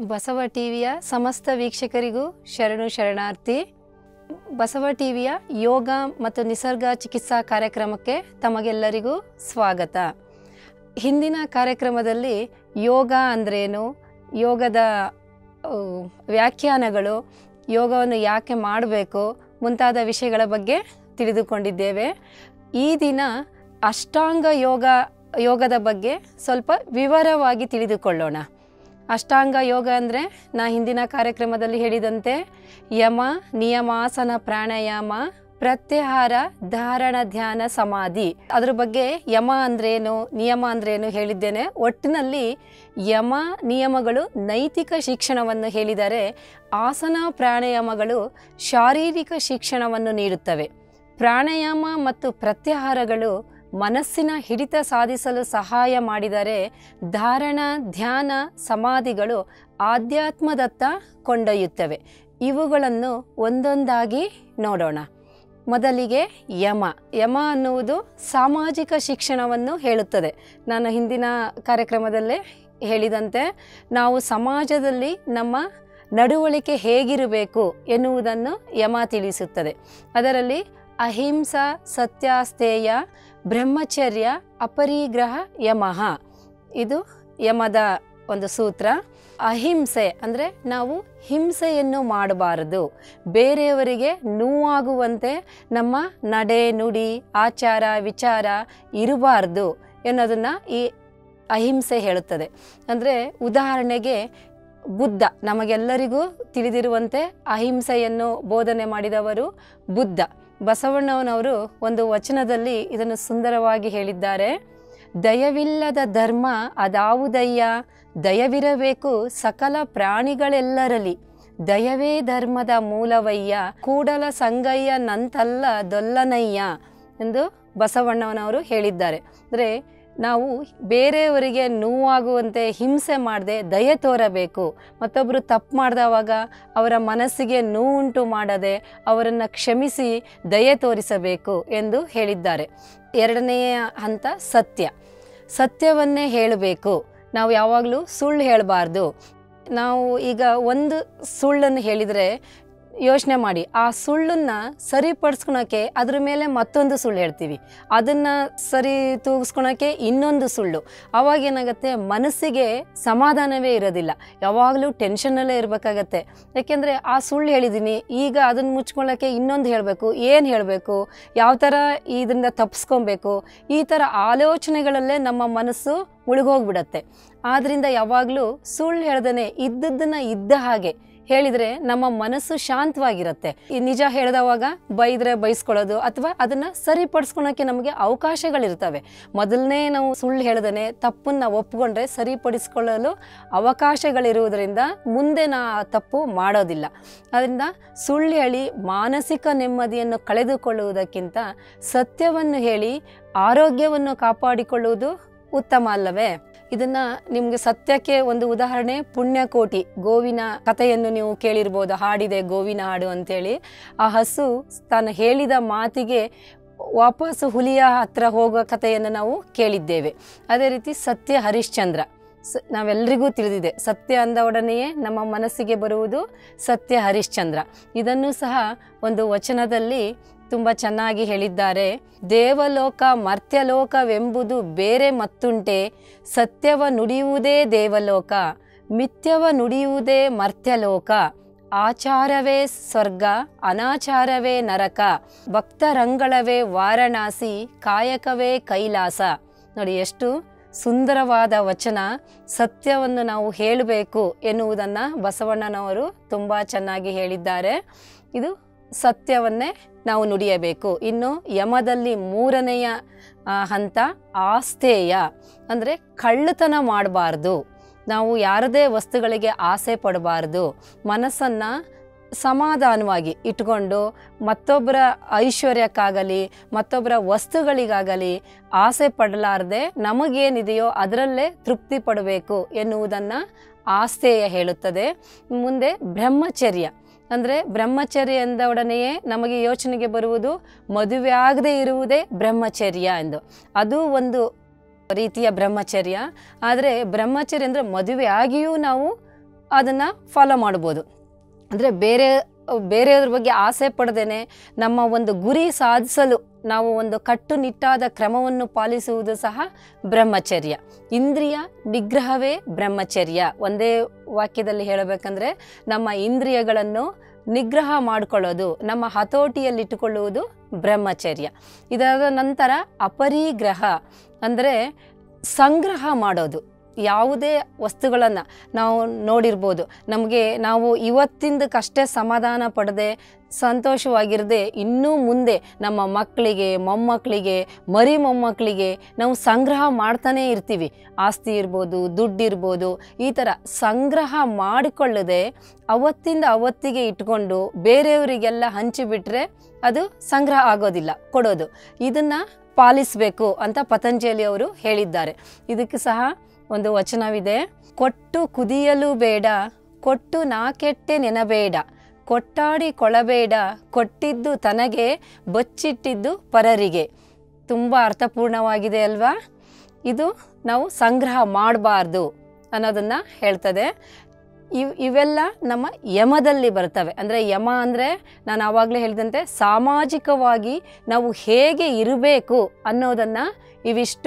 ಬಸವ ಟಿವಿಯ ಸಮಸ್ತ ವೀಕ್ಷಕರಿಗೂ ಶರಣು ಶರಣಾರ್ಥಿ ಬಸವ ಟಿವಿಯ ಯೋಗ ಮತ್ತು ನಿಸರ್ಗ ಚಿಕಿತ್ಸಾ ಕಾರ್ಯಕ್ರಮಕ್ಕೆ ತಮಗೆಲ್ಲರಿಗೂ ಸ್ವಾಗತ ಹಿಂದಿನ ಕಾರ್ಯಕ್ರಮದಲ್ಲಿ ಯೋಗ ಅಂದ್ರೇನು ಯೋಗದ ಆ, ವ್ಯಾಖ್ಯಾನಗಳು ಯೋಗವನ್ನು ಯಾಕೆ ಮಾಡಬೇಕು ಮುಂತಾದ ವಿಷಯಗಳ ಬಗ್ಗೆ ತಿಳಿದುಕೊಂಡಿದ್ದೇವೆ ಈ ದಿನ ಅಷ್ಟಾಂಗ ಯೋಗ ಯೋಗದ ಬಗ್ಗೆ ಸ್ವಲ್ಪ ವಿವರವಾಗಿ ತಿಳಿದುಕೊಳ್ಳೋಣ ಅಷ್ಟಾಂಗ ಯೋಗ ಅಂದರೆ ನಾ ಹಿಂದಿನ ಕಾರ್ಯಕ್ರಮದಲ್ಲಿ ಹೇಳಿದಂತೆ ಯಮ ನಿಯಮಾಸನ ಪ್ರಾಣಾಯಾಮ ಪ್ರತ್ಯಾಹಾರ ಧಾರಣ ಧ್ಯಾನ ಸಮಾಧಿ ಅದ್ರ ಬಗ್ಗೆ ಯಮ ಅಂದ್ರೇನು ನಿಯಮ ಅಂದ್ರೇನು ಹೇಳಿದ್ದೇನೆ ಒಟ್ಟಿನಲ್ಲಿ ಯಮ ನಿಯಮಗಳು ನೈತಿಕ ಶಿಕ್ಷಣವನ್ನು ಹೇಳಿದರೆ ಆಸನ ಪ್ರಾಣಾಯಾಮಗಳು ಶಾರೀರಿಕ ಶಿಕ್ಷಣವನ್ನು ನೀಡುತ್ತವೆ ಪ್ರಾಣಾಯಾಮ ಮತ್ತು ಪ್ರತ್ಯಾಹಾರಗಳು ಮನಸ್ಸಿನ ಹಿಡಿತ ಸಾಧಿಸಲು ಸಹಾಯ ಮಾಡಿದರೆ ಧಾರಣ ಧ್ಯಾನ ಸಮಾಧಿಗಳು ಆಧ್ಯಾತ್ಮದತ್ತ ಕೊಂಡೊಯ್ಯುತ್ತವೆ ಇವುಗಳನ್ನು ಒಂದೊಂದಾಗಿ ನೋಡೋಣ ಮೊದಲಿಗೆ ಯಮ ಯಮ ಅನ್ನುವುದು ಸಾಮಾಜಿಕ ಶಿಕ್ಷಣವನ್ನು ಹೇಳುತ್ತದೆ ನಾನು ಹಿಂದಿನ ಕಾರ್ಯಕ್ರಮದಲ್ಲೇ ಹೇಳಿದಂತೆ ನಾವು ಸಮಾಜದಲ್ಲಿ ನಮ್ಮ ನಡವಳಿಕೆ ಹೇಗಿರಬೇಕು ಎನ್ನುವುದನ್ನು ಯಮ ತಿಳಿಸುತ್ತದೆ ಅದರಲ್ಲಿ ಅಹಿಂಸಾ ಸತ್ಯಾಸ್ತೇಯ ಬ್ರಹ್ಮಚರ್ಯ ಅಪರಿಗ್ರಹ ಯಮಃ ಇದು ಯಮದ ಒಂದು ಸೂತ್ರ ಅಹಿಂಸೆ ಅಂದರೆ ನಾವು ಹಿಂಸೆಯನ್ನು ಮಾಡಬಾರದು ಬೇರೆಯವರಿಗೆ ನೋವಾಗುವಂತೆ ನಮ್ಮ ನಡೆ ನುಡಿ ಆಚಾರ ವಿಚಾರ ಇರಬಾರ್ದು ಎನ್ನೋದನ್ನು ಈ ಅಹಿಂಸೆ ಹೇಳುತ್ತದೆ ಅಂದರೆ ಉದಾಹರಣೆಗೆ ಬುದ್ಧ ನಮಗೆಲ್ಲರಿಗೂ ತಿಳಿದಿರುವಂತೆ ಅಹಿಂಸೆಯನ್ನು ಬೋಧನೆ ಮಾಡಿದವರು ಬುದ್ಧ ಬಸವಣ್ಣನವರು ಒಂದು ವಚನದಲ್ಲಿ ಇದನ್ನು ಸುಂದರವಾಗಿ ಹೇಳಿದ್ದಾರೆ ದಯವಿಲ್ಲದ ಧರ್ಮ ಅದಾವುದಯ್ಯ ದಯವಿರಬೇಕು ಸಕಲ ಪ್ರಾಣಿಗಳೆಲ್ಲರಲ್ಲಿ ದಯವೇ ಧರ್ಮದ ಮೂಲವಯ್ಯ ಕೂಡಲ ಸಂಗಯ್ಯ ನಂತಲ್ಲ ದೊಲ್ಲನಯ್ಯ ಎಂದು ಬಸವಣ್ಣನವರು ಹೇಳಿದ್ದಾರೆ ಅಂದರೆ ನಾವು ಬೇರೆಯವರಿಗೆ ನೋವಾಗುವಂತೆ ಹಿಂಸೆ ಮಾಡದೆ ದಯೆ ತೋರಬೇಕು ಮತ್ತೊಬ್ಬರು ತಪ್ಪು ಮಾಡಿದವಾಗ ಅವರ ಮನಸ್ಸಿಗೆ ನೋವುಂಟು ಮಾಡದೆ ಅವರನ್ನು ಕ್ಷಮಿಸಿ ದಯೆ ತೋರಿಸಬೇಕು ಎಂದು ಹೇಳಿದ್ದಾರೆ ಎರಡನೆಯ ಹಂತ ಸತ್ಯ ಸತ್ಯವನ್ನೇ ಹೇಳಬೇಕು ನಾವು ಯಾವಾಗಲೂ ಸುಳ್ಳು ಹೇಳಬಾರ್ದು ನಾವು ಈಗ ಒಂದು ಸುಳ್ಳನ್ನು ಹೇಳಿದರೆ ಯೋಚನೆ ಮಾಡಿ ಆ ಸುಳ್ಳನ್ನು ಸರಿಪಡಿಸ್ಕೊಳಕ್ಕೆ ಅದ್ರ ಮೇಲೆ ಮತ್ತೊಂದು ಸುಳ್ಳು ಹೇಳ್ತೀವಿ ಅದನ್ನು ಸರಿ ತೂಗಿಸ್ಕೊಳಕ್ಕೆ ಇನ್ನೊಂದು ಸುಳ್ಳು ಅವಾಗ ಏನಾಗುತ್ತೆ ಮನಸ್ಸಿಗೆ ಸಮಾಧಾನವೇ ಇರೋದಿಲ್ಲ ಯಾವಾಗಲೂ ಟೆನ್ಷನ್ನಲ್ಲೇ ಇರಬೇಕಾಗತ್ತೆ ಯಾಕೆಂದರೆ ಆ ಸುಳ್ಳು ಹೇಳಿದ್ದೀನಿ ಈಗ ಅದನ್ನು ಮುಚ್ಕೊಳ್ಳೋಕ್ಕೆ ಇನ್ನೊಂದು ಹೇಳಬೇಕು ಏನು ಹೇಳಬೇಕು ಯಾವ ಥರ ಇದರಿಂದ ತಪ್ಪಿಸ್ಕೊಬೇಕು ಈ ಥರ ಆಲೋಚನೆಗಳಲ್ಲೇ ನಮ್ಮ ಮನಸ್ಸು ಮುಳುಗೋಗ್ಬಿಡತ್ತೆ ಆದ್ದರಿಂದ ಯಾವಾಗಲೂ ಸುಳ್ಳು ಹೇಳ್ದೇ ಇದ್ದದ್ದನ್ನು ಇದ್ದ ಹಾಗೆ ಹೇಳಿದರೆ ನಮ್ಮ ಮನಸ್ಸು ಶಾಂತವಾಗಿರುತ್ತೆ ಈ ನಿಜ ಹೇಳಿದವಾಗ ಬೈದರೆ ಬೈಸ್ಕೊಳ್ಳೋದು ಅಥವಾ ಅದನ್ನು ಸರಿಪಡಿಸ್ಕೊಳಕ್ಕೆ ನಮಗೆ ಅವಕಾಶಗಳಿರ್ತವೆ ಮೊದಲನೇ ನಾವು ಸುಳ್ಳು ಹೇಳ್ದೇ ತಪ್ಪನ್ನು ಒಪ್ಕೊಂಡ್ರೆ ಸರಿಪಡಿಸ್ಕೊಳ್ಳಲು ಅವಕಾಶಗಳಿರುವುದರಿಂದ ಮುಂದೆ ನಾ ಆ ತಪ್ಪು ಮಾಡೋದಿಲ್ಲ ಅದರಿಂದ ಸುಳ್ಳು ಹೇಳಿ ಮಾನಸಿಕ ನೆಮ್ಮದಿಯನ್ನು ಕಳೆದುಕೊಳ್ಳುವುದಕ್ಕಿಂತ ಸತ್ಯವನ್ನು ಹೇಳಿ ಆರೋಗ್ಯವನ್ನು ಕಾಪಾಡಿಕೊಳ್ಳುವುದು ಉತ್ತಮ ಅಲ್ಲವೇ ಇದನ್ನ ನಿಮಗೆ ಸತ್ಯಕ್ಕೆ ಒಂದು ಉದಾಹರಣೆ ಪುಣ್ಯಕೋಟಿ ಗೋವಿನ ಕಥೆಯನ್ನು ನೀವು ಕೇಳಿರ್ಬೋದು ಹಾಡಿದೆ ಗೋವಿನ ಹಾಡು ಅಂತೇಳಿ ಆ ಹಸು ತಾನು ಹೇಳಿದ ಮಾತಿಗೆ ವಾಪಸ್ಸು ಹುಲಿಯ ಹತ್ರ ಹೋಗೋ ಕಥೆಯನ್ನು ನಾವು ಕೇಳಿದ್ದೇವೆ ಅದೇ ರೀತಿ ಸತ್ಯ ಹರಿಶ್ಚಂದ್ರ ಸ ನಾವೆಲ್ಲರಿಗೂ ತಿಳಿದಿದೆ ಸತ್ಯ ಅಂದ ಒಡನೆಯೇ ನಮ್ಮ ಮನಸ್ಸಿಗೆ ಬರುವುದು ಸತ್ಯ ಹರಿಶ್ಚಂದ್ರ ಇದನ್ನು ಸಹ ಒಂದು ವಚನದಲ್ಲಿ ತುಂಬ ಚೆನ್ನಾಗಿ ಹೇಳಿದ್ದಾರೆ ದೇವಲೋಕ ಮರ್ತ್ಯಲೋಕವೆಂಬುದು ಬೇರೆ ಮತ್ತುಂಟೆ ಸತ್ಯವ ನುಡಿಯುವುದೇ ದೇವಲೋಕ ಮಿಥ್ಯವ ನುಡಿಯುವುದೇ ಮರ್ತ್ಯಲೋಕ ಆಚಾರವೇ ಸ್ವರ್ಗ ಅನಾಚಾರವೇ ನರಕ ಭಕ್ತರಂಗಳವೇ ವಾರಣಾಸಿ ಕಾಯಕವೇ ಕೈಲಾಸ ನೋಡಿ ಎಷ್ಟು ಸುಂದರವಾದ ವಚನ ಸತ್ಯವನ್ನು ನಾವು ಹೇಳಬೇಕು ಎನ್ನುವುದನ್ನು ಬಸವಣ್ಣನವರು ತುಂಬ ಚೆನ್ನಾಗಿ ಹೇಳಿದ್ದಾರೆ ಇದು ಸತ್ಯವನ್ನೇ ನಾವು ನುಡಿಯಬೇಕು ಇನ್ನು ಯಮದಲ್ಲಿ ಮೂರನೆಯ ಆ, ಹಂತ ಆಸ್ತೇಯ ಅಂದರೆ ಕಳ್ಳತನ ಮಾಡಬಾರ್ದು ನಾವು ಯಾರದೇ ವಸ್ತುಗಳಿಗೆ ಆಸೆ ಪಡಬಾರ್ದು ಮನಸ್ಸನ್ನು ಸಮಾಧಾನವಾಗಿ ಇಟ್ಕೊಂಡು ಮತ್ತೊಬ್ಬರ ಐಶ್ವರ್ಯಕ್ಕಾಗಲಿ ಮತ್ತೊಬ್ಬರ ವಸ್ತುಗಳಿಗಾಗಲಿ ಆಸೆ ಪಡಲಾರದೆ ನಮಗೇನಿದೆಯೋ ಅದರಲ್ಲೇ ತೃಪ್ತಿ ಪಡಬೇಕು ಎನ್ನುವುದನ್ನು ಆಸ್ತೇಯ ಹೇಳುತ್ತದೆ ಮುಂದೆ ಬ್ರಹ್ಮಚರ್ಯ ಅಂದರೆ ಬ್ರಹ್ಮಚರ್ಯ ಎಂದೊಡನೆಯೇ ನಮಗೆ ಯೋಚನೆಗೆ ಬರುವುದು ಮದುವೆ ಆಗದೆ ಇರುವುದೇ ಬ್ರಹ್ಮಚರ್ಯ ಎಂದು ಅದು ಒಂದು ರೀತಿಯ ಬ್ರಹ್ಮಚರ್ಯ ಆದರೆ ಬ್ರಹ್ಮಚರ್ಯ ಅಂದರೆ ಮದುವೆ ಆಗಿಯೂ ನಾವು ಅದನ್ನು ಫಾಲೋ ಮಾಡ್ಬೋದು ಅಂದರೆ ಬೇರೆ ಬೇರೆಯವ್ರ ಬಗ್ಗೆ ಆಸೆ ಪಡದೇನೆ ನಮ್ಮ ಒಂದು ಗುರಿ ಸಾಧಿಸಲು ನಾವು ಒಂದು ಕಟ್ಟುನಿಟ್ಟಾದ ಕ್ರಮವನ್ನು ಪಾಲಿಸುವುದು ಸಹ ಬ್ರಹ್ಮಚರ್ಯ ಇಂದ್ರಿಯ ನಿಗ್ರಹವೇ ಬ್ರಹ್ಮಚರ್ಯ ಒಂದೇ ವಾಕ್ಯದಲ್ಲಿ ಹೇಳಬೇಕಂದ್ರೆ ನಮ್ಮ ಇಂದ್ರಿಯಗಳನ್ನು ನಿಗ್ರಹ ಮಾಡಿಕೊಳ್ಳೋದು ನಮ್ಮ ಹತೋಟಿಯಲ್ಲಿಟ್ಟುಕೊಳ್ಳುವುದು ಬ್ರಹ್ಮಚರ್ಯ ಇದರ ನಂತರ ಅಪರಿಗ್ರಹ ಅಂದರೆ ಸಂಗ್ರಹ ಮಾಡೋದು ಯಾವುದೇ ವಸ್ತುಗಳನ್ನು ನಾವು ನೋಡಿರ್ಬೋದು ನಮಗೆ ನಾವು ಇವತ್ತಿಂದಕ್ಕಷ್ಟೇ ಸಮಾಧಾನ ಪಡದೆ ಸಂತೋಷವಾಗಿರದೆ ಇನ್ನೂ ಮುಂದೆ ನಮ್ಮ ಮಕ್ಕಳಿಗೆ ಮೊಮ್ಮಕ್ಕಳಿಗೆ ಮರಿ ಮೊಮ್ಮಕ್ಕಳಿಗೆ ನಾವು ಸಂಗ್ರಹ ಮಾಡ್ತಾನೇ ಇರ್ತೀವಿ ಆಸ್ತಿ ಇರ್ಬೋದು ದುಡ್ಡಿರ್ಬೋದು ಈ ಥರ ಸಂಗ್ರಹ ಮಾಡಿಕೊಳ್ಳದೆ ಅವತ್ತಿಂದ ಅವತ್ತಿಗೆ ಇಟ್ಕೊಂಡು ಬೇರೆಯವರಿಗೆಲ್ಲ ಹಂಚಿಬಿಟ್ರೆ ಅದು ಸಂಗ್ರಹ ಆಗೋದಿಲ್ಲ ಕೊಡೋದು ಇದನ್ನು ಪಾಲಿಸಬೇಕು ಅಂತ ಪತಂಜಲಿ ಅವರು ಹೇಳಿದ್ದಾರೆ ಇದಕ್ಕೆ ಸಹ ಒಂದು ವಚನವಿದೆ ಕೊಟ್ಟು ಕುದಿಯಲು ಬೇಡ ಕೊಟ್ಟು ನಾಕೆಟ್ಟೆ ನೆನಬೇಡ ಕೊಟ್ಟಾಡಿ ಕೊಳಬೇಡ ಕೊಟ್ಟಿದ್ದು ತನಗೆ ಬಚ್ಚಿಟ್ಟಿದ್ದು ಪರರಿಗೆ ತುಂಬ ಅರ್ಥಪೂರ್ಣವಾಗಿದೆ ಅಲ್ವಾ ಇದು ನಾವು ಸಂಗ್ರಹ ಮಾಡಬಾರ್ದು ಅನ್ನೋದನ್ನು ಹೇಳ್ತದೆ ಇವ್ ಇವೆಲ್ಲ ನಮ್ಮ ಯಮದಲ್ಲಿ ಬರ್ತವೆ ಅಂದರೆ ಯಮ ಅಂದರೆ ನಾನು ಆವಾಗಲೇ ಹೇಳಿದಂತೆ ಸಾಮಾಜಿಕವಾಗಿ ನಾವು ಹೇಗೆ ಇರಬೇಕು ಅನ್ನೋದನ್ನು ಇವಿಷ್ಟು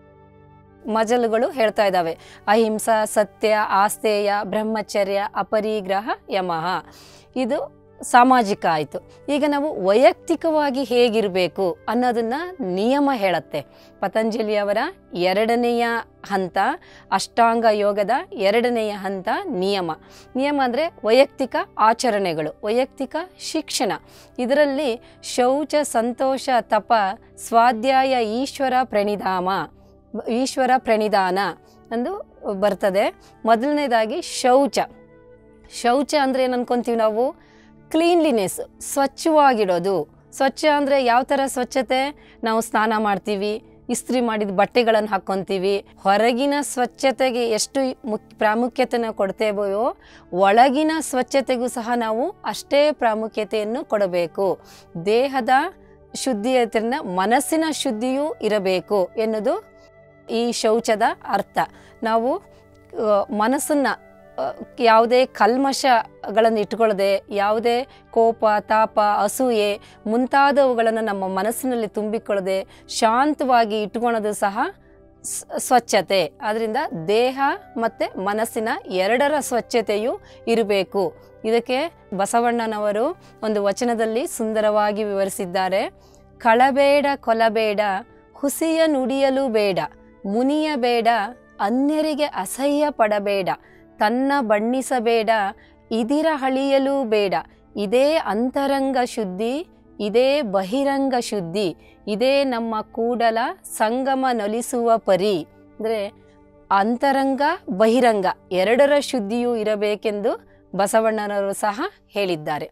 ಮಜಲುಗಳು ಹೇಳ್ತಾ ಇದ್ದಾವೆ ಅಹಿಂಸಾ ಸತ್ಯ ಆಸ್ತೇಯ ಬ್ರಹ್ಮಚರ್ಯ ಅಪರಿಗ್ರಹ ಯಮಃ ಇದು ಸಾಮಾಜಿಕ ಆಯಿತು ಈಗ ನಾವು ವೈಯಕ್ತಿಕವಾಗಿ ಹೇಗಿರಬೇಕು ಅನ್ನೋದನ್ನ ನಿಯಮ ಹೇಳುತ್ತೆ ಪತಂಜಲಿಯವರ ಎರಡನೆಯ ಹಂತ ಅಷ್ಟಾಂಗ ಯೋಗದ ಎರಡನೆಯ ಹಂತ ನಿಯಮ ನಿಯಮ ಅಂದರೆ ವೈಯಕ್ತಿಕ ಆಚರಣೆಗಳು ವೈಯಕ್ತಿಕ ಶಿಕ್ಷಣ ಇದರಲ್ಲಿ ಶೌಚ ಸಂತೋಷ ತಪ ಸ್ವಾಧ್ಯಾಯ ಈಶ್ವರ ಪ್ರಣಿಧಾಮ ಈಶ್ವರ ಪ್ರಣಿಧಾನ ಎಂದು ಬರ್ತದೆ ಮೊದಲನೇದಾಗಿ ಶೌಚ ಶೌಚ ಅಂದರೆ ಏನು ಅನ್ಕೊಂತೀವಿ ನಾವು ಕ್ಲೀನ್ಲಿನೆಸ್ ಸ್ವಚ್ಛವಾಗಿಡೋದು ಸ್ವಚ್ಛ ಅಂದರೆ ಯಾವ ಥರ ಸ್ವಚ್ಛತೆ ನಾವು ಸ್ನಾನ ಮಾಡ್ತೀವಿ ಇಸ್ತ್ರಿ ಮಾಡಿದ ಬಟ್ಟೆಗಳನ್ನು ಹಾಕ್ಕೊತೀವಿ ಹೊರಗಿನ ಸ್ವಚ್ಛತೆಗೆ ಎಷ್ಟು ಮುಕ್ ಪ್ರಾಮುಖ್ಯತೆನ ಕೊಡ್ತೇವೆಯೋ ಒಳಗಿನ ಸ್ವಚ್ಛತೆಗೂ ಸಹ ನಾವು ಅಷ್ಟೇ ಪ್ರಾಮುಖ್ಯತೆಯನ್ನು ಕೊಡಬೇಕು ದೇಹದ ಶುದ್ಧಿಯತೆಯಿಂದ ಮನಸ್ಸಿನ ಶುದ್ಧಿಯೂ ಇರಬೇಕು ಎನ್ನುವುದು ಈ ಶೌಚದ ಅರ್ಥ ನಾವು ಮನಸ್ಸನ್ನು ಯಾವುದೇ ಕಲ್ಮಶಗಳನ್ನು ಇಟ್ಕೊಳ್ಳದೆ ಯಾವುದೇ ಕೋಪ ತಾಪ ಅಸೂಯೆ ಮುಂತಾದವುಗಳನ್ನು ನಮ್ಮ ಮನಸ್ಸಿನಲ್ಲಿ ತುಂಬಿಕೊಳ್ಳದೆ ಶಾಂತವಾಗಿ ಇಟ್ಕೊಳೋದು ಸಹ ಸ್ವಚ್ಛತೆ ಅದರಿಂದ ದೇಹ ಮತ್ತು ಮನಸ್ಸಿನ ಎರಡರ ಸ್ವಚ್ಛತೆಯು ಇರಬೇಕು ಇದಕ್ಕೆ ಬಸವಣ್ಣನವರು ಒಂದು ವಚನದಲ್ಲಿ ಸುಂದರವಾಗಿ ವಿವರಿಸಿದ್ದಾರೆ ಕಳಬೇಡ ಕೊಲಬೇಡ ಹುಸಿಯ ನುಡಿಯಲು ಬೇಡ ಮುನಿಯಬೇಡ ಅನ್ಯರಿಗೆ ಅಸಹ್ಯ ಪಡಬೇಡ ತನ್ನ ಬಣ್ಣಿಸಬೇಡ ಇದಿರ ಹಳಿಯಲೂ ಬೇಡ ಇದೇ ಅಂತರಂಗ ಶುದ್ಧಿ ಇದೇ ಬಹಿರಂಗ ಶುದ್ಧಿ ಇದೇ ನಮ್ಮ ಕೂಡಲ ಸಂಗಮ ನಲಿಸುವ ಪರಿ ಅಂದರೆ ಅಂತರಂಗ ಬಹಿರಂಗ ಎರಡರ ಶುದ್ಧಿಯೂ ಇರಬೇಕೆಂದು ಬಸವಣ್ಣನವರು ಸಹ ಹೇಳಿದ್ದಾರೆ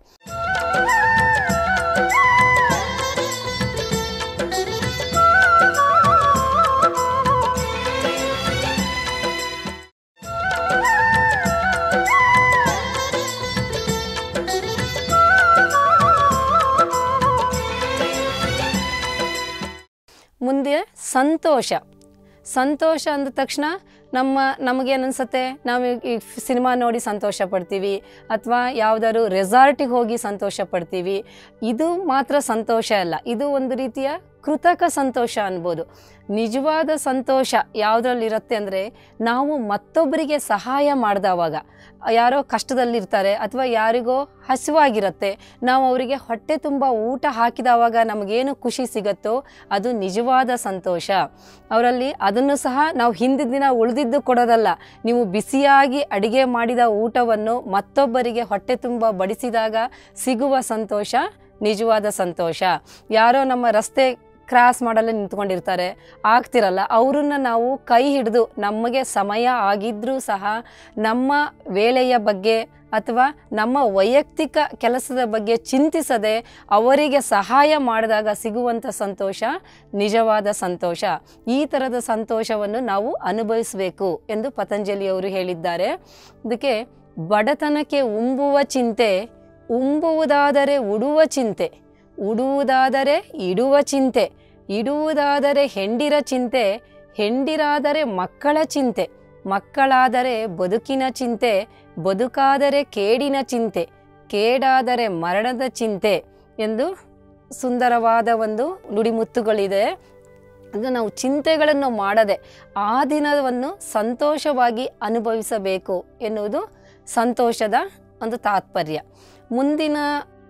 ಮುಂದೆ ಸಂತೋಷ ಸಂತೋಷ ಅಂದ ತಕ್ಷಣ ನಮ್ಮ ನಮಗೇನು ಅನಿಸುತ್ತೆ ನಾವು ಈ ಸಿನಿಮಾ ನೋಡಿ ಸಂತೋಷ ಪಡ್ತೀವಿ ಅಥವಾ ಯಾವುದಾದ್ರು ರೆಸಾರ್ಟಿಗೆ ಹೋಗಿ ಸಂತೋಷ ಪಡ್ತೀವಿ ಇದು ಮಾತ್ರ ಸಂತೋಷ ಅಲ್ಲ ಇದು ಒಂದು ರೀತಿಯ ಕೃತಕ ಸಂತೋಷ ಅನ್ಬೋದು ನಿಜವಾದ ಸಂತೋಷ ಯಾವುದ್ರಲ್ಲಿರುತ್ತೆ ಅಂದರೆ ನಾವು ಮತ್ತೊಬ್ಬರಿಗೆ ಸಹಾಯ ಮಾಡಿದವಾಗ ಯಾರೋ ಕಷ್ಟದಲ್ಲಿರ್ತಾರೆ ಅಥವಾ ಯಾರಿಗೋ ಹಸಿವಾಗಿರುತ್ತೆ ನಾವು ಅವರಿಗೆ ಹೊಟ್ಟೆ ತುಂಬ ಊಟ ಹಾಕಿದವಾಗ ನಮಗೇನು ಖುಷಿ ಸಿಗುತ್ತೋ ಅದು ನಿಜವಾದ ಸಂತೋಷ ಅವರಲ್ಲಿ ಅದನ್ನು ಸಹ ನಾವು ಹಿಂದಿನ ದಿನ ಉಳಿದಿದ್ದು ಕೊಡೋದಲ್ಲ ನೀವು ಬಿಸಿಯಾಗಿ ಅಡಿಗೆ ಮಾಡಿದ ಊಟವನ್ನು ಮತ್ತೊಬ್ಬರಿಗೆ ಹೊಟ್ಟೆ ತುಂಬ ಬಡಿಸಿದಾಗ ಸಿಗುವ ಸಂತೋಷ ನಿಜವಾದ ಸಂತೋಷ ಯಾರೋ ನಮ್ಮ ರಸ್ತೆ ಕ್ರಾಸ್ ಮಾಡಲು ನಿಂತ್ಕೊಂಡಿರ್ತಾರೆ ಆಗ್ತಿರಲ್ಲ ಅವರನ್ನ ನಾವು ಕೈ ಹಿಡಿದು ನಮಗೆ ಸಮಯ ಆಗಿದ್ರೂ ಸಹ ನಮ್ಮ ವೇಳೆಯ ಬಗ್ಗೆ ಅಥವಾ ನಮ್ಮ ವೈಯಕ್ತಿಕ ಕೆಲಸದ ಬಗ್ಗೆ ಚಿಂತಿಸದೆ ಅವರಿಗೆ ಸಹಾಯ ಮಾಡಿದಾಗ ಸಿಗುವಂಥ ಸಂತೋಷ ನಿಜವಾದ ಸಂತೋಷ ಈ ಥರದ ಸಂತೋಷವನ್ನು ನಾವು ಅನುಭವಿಸಬೇಕು ಎಂದು ಪತಂಜಲಿಯವರು ಹೇಳಿದ್ದಾರೆ ಇದಕ್ಕೆ ಬಡತನಕ್ಕೆ ಉಂಬುವ ಚಿಂತೆ ಉಂಬುವುದಾದರೆ ಉಡುವ ಚಿಂತೆ ಉಡುವುದಾದರೆ ಇಡುವ ಚಿಂತೆ ಇಡುವುದಾದರೆ ಹೆಂಡಿರ ಚಿಂತೆ ಹೆಂಡಿರಾದರೆ ಮಕ್ಕಳ ಚಿಂತೆ ಮಕ್ಕಳಾದರೆ ಬದುಕಿನ ಚಿಂತೆ ಬದುಕಾದರೆ ಕೇಡಿನ ಚಿಂತೆ ಕೇಡಾದರೆ ಮರಣದ ಚಿಂತೆ ಎಂದು ಸುಂದರವಾದ ಒಂದು ನುಡಿಮುತ್ತುಗಳಿದೆ ಅದು ನಾವು ಚಿಂತೆಗಳನ್ನು ಮಾಡದೆ ಆ ದಿನವನ್ನು ಸಂತೋಷವಾಗಿ ಅನುಭವಿಸಬೇಕು ಎನ್ನುವುದು ಸಂತೋಷದ ಒಂದು ತಾತ್ಪರ್ಯ ಮುಂದಿನ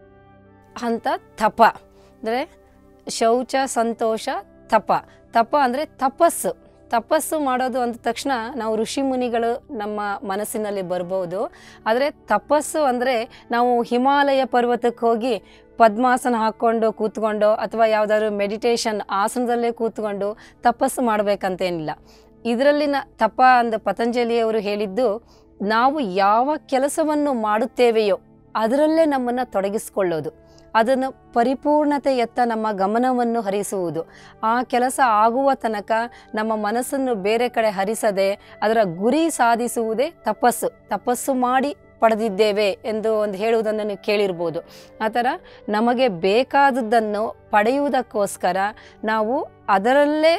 ಹಂತ ತಪ ಅಂದರೆ ಶೌಚ ಸಂತೋಷ ತಪ ತಪ ಅಂದರೆ ತಪಸ್ಸು ತಪಸ್ಸು ಮಾಡೋದು ಅಂದ ತಕ್ಷಣ ನಾವು ಋಷಿ ಮುನಿಗಳು ನಮ್ಮ ಮನಸ್ಸಿನಲ್ಲಿ ಬರ್ಬೋದು ಆದರೆ ತಪಸ್ಸು ಅಂದರೆ ನಾವು ಹಿಮಾಲಯ ಪರ್ವತಕ್ಕೆ ಹೋಗಿ ಪದ್ಮಾಸನ ಹಾಕ್ಕೊಂಡು ಕೂತ್ಕೊಂಡು ಅಥವಾ ಯಾವುದಾದ್ರು ಮೆಡಿಟೇಷನ್ ಆಸನದಲ್ಲೇ ಕೂತ್ಕೊಂಡು ತಪಸ್ಸು ಮಾಡಬೇಕಂತೇನಿಲ್ಲ ಇದರಲ್ಲಿನ ತಪ ಅಂದ ಪತಂಜಲಿಯವರು ಹೇಳಿದ್ದು ನಾವು ಯಾವ ಕೆಲಸವನ್ನು ಮಾಡುತ್ತೇವೆಯೋ ಅದರಲ್ಲೇ ನಮ್ಮನ್ನು ತೊಡಗಿಸ್ಕೊಳ್ಳೋದು ಅದನ್ನು ಪರಿಪೂರ್ಣತೆಯತ್ತ ನಮ್ಮ ಗಮನವನ್ನು ಹರಿಸುವುದು ಆ ಕೆಲಸ ಆಗುವ ತನಕ ನಮ್ಮ ಮನಸ್ಸನ್ನು ಬೇರೆ ಕಡೆ ಹರಿಸದೆ ಅದರ ಗುರಿ ಸಾಧಿಸುವುದೇ ತಪಸ್ಸು ತಪಸ್ಸು ಮಾಡಿ ಪಡೆದಿದ್ದೇವೆ ಎಂದು ಒಂದು ಹೇಳುವುದನ್ನು ನೀವು ಕೇಳಿರ್ಬೋದು ಆ ಥರ ನಮಗೆ ಬೇಕಾದದ್ದನ್ನು ಪಡೆಯುವುದಕ್ಕೋಸ್ಕರ ನಾವು ಅದರಲ್ಲೇ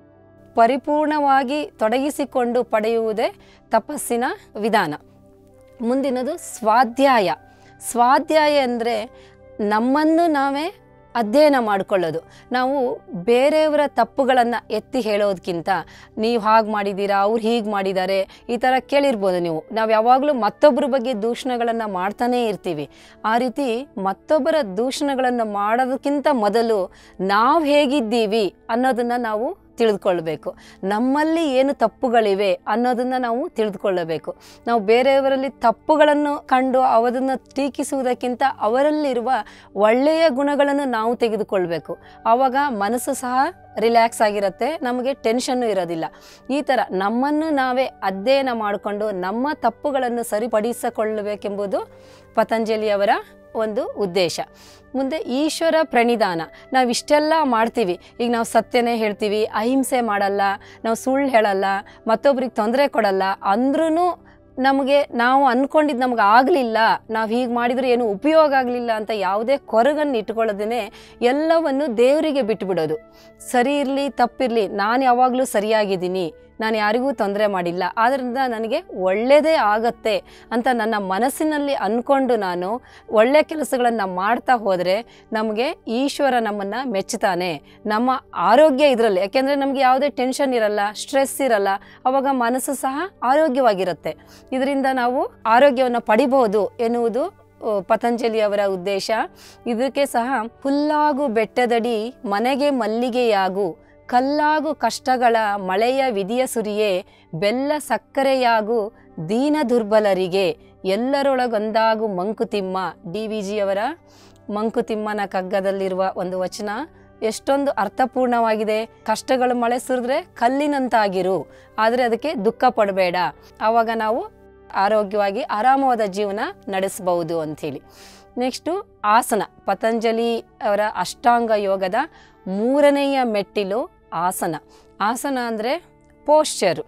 ಪರಿಪೂರ್ಣವಾಗಿ ತೊಡಗಿಸಿಕೊಂಡು ಪಡೆಯುವುದೇ ತಪಸ್ಸಿನ ವಿಧಾನ ಮುಂದಿನದು ಸ್ವಾಧ್ಯಾಯ ಸ್ವಾಧ್ಯಾಯ ಅಂದರೆ ನಮ್ಮನ್ನು ನಾವೇ ಅಧ್ಯಯನ ಮಾಡಿಕೊಳ್ಳೋದು ನಾವು ಬೇರೆಯವರ ತಪ್ಪುಗಳನ್ನು ಎತ್ತಿ ಹೇಳೋದಕ್ಕಿಂತ ನೀವು ಹಾಗೆ ಮಾಡಿದ್ದೀರಾ ಅವ್ರು ಹೀಗೆ ಮಾಡಿದ್ದಾರೆ ಈ ಥರ ಕೇಳಿರ್ಬೋದು ನೀವು ನಾವು ಯಾವಾಗಲೂ ಮತ್ತೊಬ್ಬರ ಬಗ್ಗೆ ದೂಷಣೆಗಳನ್ನು ಮಾಡ್ತಾನೇ ಇರ್ತೀವಿ ಆ ರೀತಿ ಮತ್ತೊಬ್ಬರ ದೂಷಣೆಗಳನ್ನು ಮಾಡೋದಕ್ಕಿಂತ ಮೊದಲು ನಾವು ಹೇಗಿದ್ದೀವಿ ಅನ್ನೋದನ್ನು ನಾವು ತಿಳಿದುಕೊಳ್ಬೇಕು ನಮ್ಮಲ್ಲಿ ಏನು ತಪ್ಪುಗಳಿವೆ ಅನ್ನೋದನ್ನು ನಾವು ತಿಳಿದುಕೊಳ್ಳಬೇಕು ನಾವು ಬೇರೆಯವರಲ್ಲಿ ತಪ್ಪುಗಳನ್ನು ಕಂಡು ಅವರನ್ನು ಟೀಕಿಸುವುದಕ್ಕಿಂತ ಅವರಲ್ಲಿರುವ ಒಳ್ಳೆಯ ಗುಣಗಳನ್ನು ನಾವು ತೆಗೆದುಕೊಳ್ಬೇಕು ಆವಾಗ ಮನಸ್ಸು ಸಹ ರಿಲ್ಯಾಕ್ಸ್ ಆಗಿರುತ್ತೆ ನಮಗೆ ಟೆನ್ಷನ್ನು ಇರೋದಿಲ್ಲ ಈ ಥರ ನಮ್ಮನ್ನು ನಾವೇ ಅಧ್ಯಯನ ಮಾಡಿಕೊಂಡು ನಮ್ಮ ತಪ್ಪುಗಳನ್ನು ಸರಿಪಡಿಸಿಕೊಳ್ಳಬೇಕೆಂಬುದು ಪತಂಜಲಿಯವರ ಒಂದು ಉದ್ದೇಶ ಮುಂದೆ ಈಶ್ವರ ಪ್ರಣಿಧಾನ ನಾವು ಇಷ್ಟೆಲ್ಲ ಮಾಡ್ತೀವಿ ಈಗ ನಾವು ಸತ್ಯನೇ ಹೇಳ್ತೀವಿ ಅಹಿಂಸೆ ಮಾಡಲ್ಲ ನಾವು ಸುಳ್ಳು ಹೇಳಲ್ಲ ಮತ್ತೊಬ್ರಿಗೆ ತೊಂದರೆ ಕೊಡಲ್ಲ ಅಂದ್ರೂ ನಮಗೆ ನಾವು ಅಂದ್ಕೊಂಡಿದ್ದು ನಮ್ಗೆ ಆಗಲಿಲ್ಲ ನಾವು ಹೀಗೆ ಮಾಡಿದರೆ ಏನು ಉಪಯೋಗ ಆಗಲಿಲ್ಲ ಅಂತ ಯಾವುದೇ ಕೊರಗನ್ನು ಇಟ್ಕೊಳ್ಳೋದೇ ಎಲ್ಲವನ್ನು ದೇವರಿಗೆ ಬಿಟ್ಟುಬಿಡೋದು ಸರಿ ಇರಲಿ ತಪ್ಪಿರಲಿ ನಾನು ಯಾವಾಗಲೂ ಸರಿಯಾಗಿದ್ದೀನಿ ನಾನು ಯಾರಿಗೂ ತೊಂದರೆ ಮಾಡಿಲ್ಲ ಆದ್ದರಿಂದ ನನಗೆ ಒಳ್ಳೆಯದೇ ಆಗತ್ತೆ ಅಂತ ನನ್ನ ಮನಸ್ಸಿನಲ್ಲಿ ಅಂದ್ಕೊಂಡು ನಾನು ಒಳ್ಳೆಯ ಕೆಲಸಗಳನ್ನು ಮಾಡ್ತಾ ಹೋದರೆ ನಮಗೆ ಈಶ್ವರ ನಮ್ಮನ್ನು ಮೆಚ್ಚುತ್ತಾನೆ ನಮ್ಮ ಆರೋಗ್ಯ ಇದರಲ್ಲಿ ಯಾಕೆಂದರೆ ನಮಗೆ ಯಾವುದೇ ಟೆನ್ಷನ್ ಇರಲ್ಲ ಸ್ಟ್ರೆಸ್ ಇರಲ್ಲ ಅವಾಗ ಮನಸ್ಸು ಸಹ ಆರೋಗ್ಯವಾಗಿರುತ್ತೆ ಇದರಿಂದ ನಾವು ಆರೋಗ್ಯವನ್ನು ಪಡಿಬಹುದು ಎನ್ನುವುದು ಆ, ಪತಂಜಲಿಯವರ ಉದ್ದೇಶ ಇದಕ್ಕೆ ಸಹ ಹುಲ್ಲಾಗು ಬೆಟ್ಟದಡಿ ಮನೆಗೆ ಮಲ್ಲಿಗೆಯಾಗು ಕಲ್ಲಾಗು ಕಷ್ಟಗಳ ಮಳೆಯ ವಿಧಿಯ ಸುರಿಯೇ ಬೆಲ್ಲ ಸಕ್ಕರೆಯಾಗು ದೀನ ದುರ್ಬಲರಿಗೆ ಎಲ್ಲರೊಳಗೊಂದಾಗು ಮಂಕುತಿಮ್ಮ ಡಿ ವಿ ಜಿಯವರ ಮಂಕುತಿಮ್ಮನ ಕಗ್ಗದಲ್ಲಿರುವ ಒಂದು ವಚನ ಎಷ್ಟೊಂದು ಅರ್ಥಪೂರ್ಣವಾಗಿದೆ ಕಷ್ಟಗಳು ಮಳೆ ಸುರಿದ್ರೆ ಕಲ್ಲಿನಂತಾಗಿರು ಆದರೆ ಅದಕ್ಕೆ ದುಃಖ ಪಡಬೇಡ ಆವಾಗ ನಾವು ಆರೋಗ್ಯವಾಗಿ ಆರಾಮವಾದ ಜೀವನ ನಡೆಸಬಹುದು ಅಂಥೇಳಿ ನೆಕ್ಸ್ಟು ಆಸನ ಪತಂಜಲಿ ಅವರ ಅಷ್ಟಾಂಗ ಯೋಗದ ಮೂರನೆಯ ಮೆಟ್ಟಿಲು ಆಸನ ಆಸನ ಅಂದರೆ ಪೋಶ್ಚರು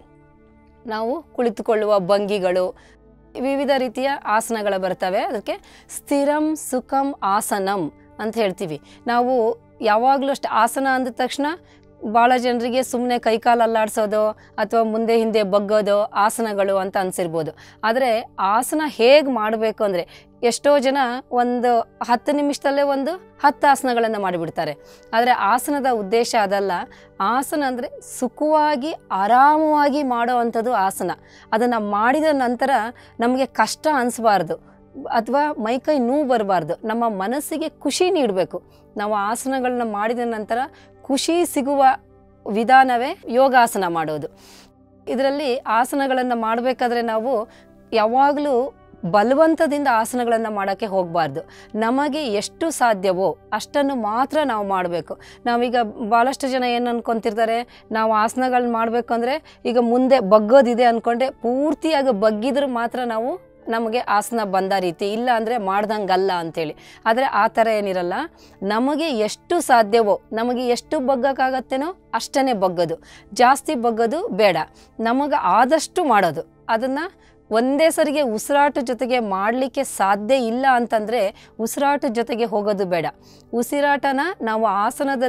ನಾವು ಕುಳಿತುಕೊಳ್ಳುವ ಭಂಗಿಗಳು ವಿವಿಧ ರೀತಿಯ ಆಸನಗಳು ಬರ್ತವೆ ಅದಕ್ಕೆ ಸ್ಥಿರಂ ಸುಖಂ ಆಸನಂ ಅಂತ ಹೇಳ್ತೀವಿ ನಾವು ಯಾವಾಗಲೂ ಅಷ್ಟು ಆಸನ ಅಂದ ತಕ್ಷಣ ಭಾಳ ಜನರಿಗೆ ಸುಮ್ಮನೆ ಕೈಕಾಲು ಅಲ್ಲಾಡಿಸೋದು ಅಥವಾ ಮುಂದೆ ಹಿಂದೆ ಬಗ್ಗೋದು ಆಸನಗಳು ಅಂತ ಅನಿಸಿರ್ಬೋದು ಆದರೆ ಆಸನ ಹೇಗೆ ಮಾಡಬೇಕು ಅಂದರೆ ಎಷ್ಟೋ ಜನ ಒಂದು ಹತ್ತು ನಿಮಿಷದಲ್ಲೇ ಒಂದು ಹತ್ತು ಆಸನಗಳನ್ನು ಮಾಡಿಬಿಡ್ತಾರೆ ಆದರೆ ಆಸನದ ಉದ್ದೇಶ ಅದಲ್ಲ ಆಸನ ಅಂದರೆ ಸುಖವಾಗಿ ಆರಾಮವಾಗಿ ಮಾಡೋ ಅಂಥದ್ದು ಆಸನ ಅದನ್ನು ಮಾಡಿದ ನಂತರ ನಮಗೆ ಕಷ್ಟ ಅನಿಸ್ಬಾರ್ದು ಅಥವಾ ಮೈಕೈ ನೋವು ಬರಬಾರ್ದು ನಮ್ಮ ಮನಸ್ಸಿಗೆ ಖುಷಿ ನೀಡಬೇಕು ನಾವು ಆಸನಗಳನ್ನ ಮಾಡಿದ ನಂತರ ಖುಷಿ ಸಿಗುವ ವಿಧಾನವೇ ಯೋಗಾಸನ ಮಾಡೋದು ಇದರಲ್ಲಿ ಆಸನಗಳನ್ನು ಮಾಡಬೇಕಾದ್ರೆ ನಾವು ಯಾವಾಗಲೂ ಬಲವಂತದಿಂದ ಆಸನಗಳನ್ನು ಮಾಡೋಕ್ಕೆ ಹೋಗಬಾರ್ದು ನಮಗೆ ಎಷ್ಟು ಸಾಧ್ಯವೋ ಅಷ್ಟನ್ನು ಮಾತ್ರ ನಾವು ಮಾಡಬೇಕು ನಾವೀಗ ಭಾಳಷ್ಟು ಜನ ಏನು ಅನ್ಕೊತಿರ್ತಾರೆ ನಾವು ಆಸನಗಳನ್ನ ಮಾಡಬೇಕು ಅಂದರೆ ಈಗ ಮುಂದೆ ಬಗ್ಗೋದಿದೆ ಅಂದ್ಕೊಂಡೆ ಪೂರ್ತಿಯಾಗಿ ಬಗ್ಗಿದ್ರೆ ಮಾತ್ರ ನಾವು ನಮಗೆ ಆಸನ ಬಂದ ರೀತಿ ಇಲ್ಲ ಅಂದರೆ ಮಾಡ್ದಂಗಲ್ಲ ಅಂತೇಳಿ ಆದರೆ ಆ ಥರ ಏನಿರಲ್ಲ ನಮಗೆ ಎಷ್ಟು ಸಾಧ್ಯವೋ ನಮಗೆ ಎಷ್ಟು ಬಗ್ಗಕ್ಕಾಗತ್ತೇನೋ ಅಷ್ಟೇ ಬಗ್ಗೋದು ಜಾಸ್ತಿ ಬಗ್ಗೋದು ಬೇಡ ನಮಗೆ ಆದಷ್ಟು ಮಾಡೋದು ಅದನ್ನು ಒಂದೇ ಸರಿಗೆ ಉಸಿರಾಟ ಜೊತೆಗೆ ಮಾಡಲಿಕ್ಕೆ ಸಾಧ್ಯ ಇಲ್ಲ ಅಂತಂದರೆ ಉಸಿರಾಟ ಜೊತೆಗೆ ಹೋಗೋದು ಬೇಡ ಉಸಿರಾಟನ ನಾವು ಆಸನದಲ್ಲಿ